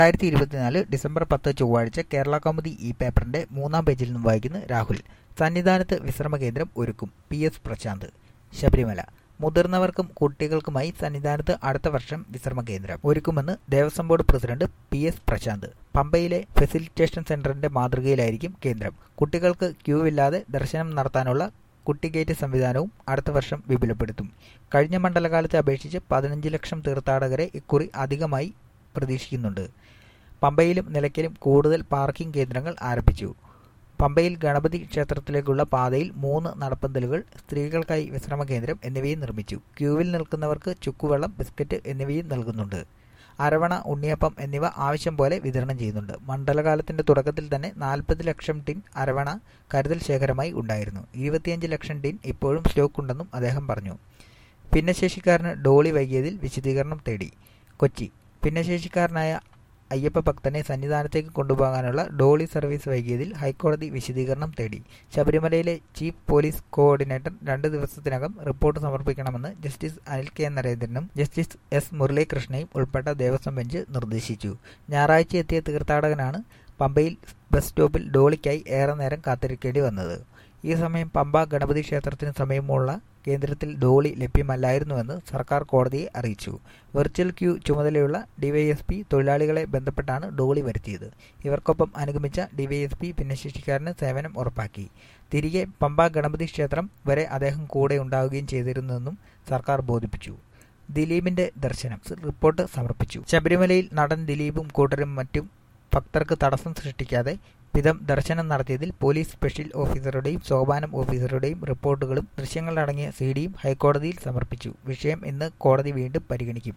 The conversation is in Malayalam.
രണ്ടായിരത്തി ഇരുപത്തിനാല് ഡിസംബർ പത്ത് ചൊവ്വാഴ്ച കേരള കൗമുദി ഈ പേപ്പറിന്റെ മൂന്നാം പേജിൽ നിന്നും വായിക്കുന്നു രാഹുൽ സന്നിധാനത്ത് വിശ്രമ കേന്ദ്രം ഒരുക്കും പി എസ് പ്രശാന്ത് ശബരിമല മുതിർന്നവർക്കും കുട്ടികൾക്കുമായി സന്നിധാനത്ത് അടുത്ത വർഷം വിശ്രമ കേന്ദ്രം ഒരുക്കുമെന്ന് Devaswom board president P S Prashanth പമ്പയിലെ ഫെസിലിറ്റേഷൻ സെന്ററിന്റെ മാതൃകയിലായിരിക്കും കേന്ദ്രം കുട്ടികൾക്ക് ക്യൂ ഇല്ലാതെ ദർശനം നടത്താനുള്ള കുട്ടിഗേറ്റ് സംവിധാനവും അടുത്ത വർഷം വിപുലപ്പെടുത്തും കഴിഞ്ഞ മണ്ഡലകാലത്തെ അപേക്ഷിച്ച് പതിനഞ്ച് ലക്ഷം തീർത്ഥാടകരെ ഇക്കുറി അധികമായി പ്രതീക്ഷിക്കുന്നുണ്ട് പമ്പയിലും നിലയ്ക്കലും കൂടുതൽ പാർക്കിംഗ് കേന്ദ്രങ്ങൾ ആരംഭിച്ചു പമ്പയിൽ ഗണപതി ക്ഷേത്രത്തിലേക്കുള്ള പാതയിൽ മൂന്ന് നടപ്പന്തലുകൾ സ്ത്രീകൾക്കായി വിശ്രമ കേന്ദ്രം എന്നിവയും നിർമ്മിച്ചു ക്യൂവിൽ നിൽക്കുന്നവർക്ക് ചുക്കുവെള്ളം ബിസ്ക്കറ്റ് എന്നിവയും നൽകുന്നുണ്ട് അരവണ ഉണ്ണിയപ്പം എന്നിവ ആവശ്യം പോലെ വിതരണം ചെയ്യുന്നുണ്ട് മണ്ഡലകാലത്തിന്റെ തുടക്കത്തിൽ തന്നെ നാൽപ്പത് ലക്ഷം ടിൻ അരവണ കരുതൽ ശേഖരമായി ഉണ്ടായിരുന്നു ഇരുപത്തിയഞ്ച് ലക്ഷം ടിൻ ഇപ്പോഴും സ്റ്റോക്ക് ഉണ്ടെന്നും അദ്ദേഹം പറഞ്ഞു ഭിന്നശേഷിക്കാരന് ഡോളി വൈകിയതിൽ വിശദീകരണം തേടി കൊച്ചി ഭിന്നശേഷിക്കാരനായ അയ്യപ്പ ഭക്തനെ സന്നിധാനത്തേക്ക് കൊണ്ടുപോകാനുള്ള ഡോളി സർവീസ് വൈകിയതിൽ ഹൈക്കോടതി വിശദീകരണം തേടി ശബരിമലയിലെ ചീഫ് പോലീസ് കോഓർഡിനേറ്റർ രണ്ട് ദിവസത്തിനകം റിപ്പോർട്ട് സമർപ്പിക്കണമെന്ന് ജസ്റ്റിസ് അനിൽ കെ നരേന്ദ്രനും ജസ്റ്റിസ് എസ് മുരളീകൃഷ്ണയും ഉൾപ്പെട്ട ദേവസ്വം ബെഞ്ച് നിർദ്ദേശിച്ചു ഞായറാഴ്ച എത്തിയ തീർത്ഥാടകനാണ് പമ്പയിൽ ബസ് സ്റ്റോപ്പിൽ ഡോളിക്കായി ഏറെ നേരം കാത്തിരിക്കേണ്ടി വന്നത് ഈ സമയം പമ്പ ഗണപതി ക്ഷേത്രത്തിന് സമീപമുള്ള കേന്ദ്രത്തിൽ ഡോളി ലഭ്യമല്ലായിരുന്നുവെന്ന് സർക്കാർ കോടതിയെ അറിയിച്ചു വെർച്വൽ ക്യൂ ചുമതലയുള്ള ഡിവൈഎസ്പി തൊഴിലാളികളെ ബന്ധപ്പെട്ടാണ് ഡോളി വരുത്തിയത് ഇവർക്കൊപ്പം അനുഗമിച്ച ഡിവൈഎസ്പി ഭിന്നശേഷിക്കാരന് സേവനം ഉറപ്പാക്കി തിരികെ പമ്പ ഗണപതി ക്ഷേത്രം വരെ അദ്ദേഹം കൂടെ ഉണ്ടാവുകയും ചെയ്തിരുന്നെന്നും സർക്കാർ ബോധിപ്പിച്ചു ദിലീപിന്റെ ദർശനം റിപ്പോർട്ട് സമർപ്പിച്ചു ശബരിമലയിൽ നടൻ ദിലീപും കൂട്ടരും മറ്റും ഭക്തർക്ക് തടസ്സം സൃഷ്ടിക്കാതെ വിധം ദർശനം നടത്തിയതിൽ പോലീസ് സ്പെഷ്യൽ ഓഫീസറുടെയും സോപാനം ഓഫീസറുടെയും റിപ്പോർട്ടുകളും ദൃശ്യങ്ങളടങ്ങിയ സി ഡിയും ഹൈക്കോടതിയിൽ സമർപ്പിച്ചു വിഷയം ഇന്ന് കോടതി വീണ്ടും പരിഗണിക്കും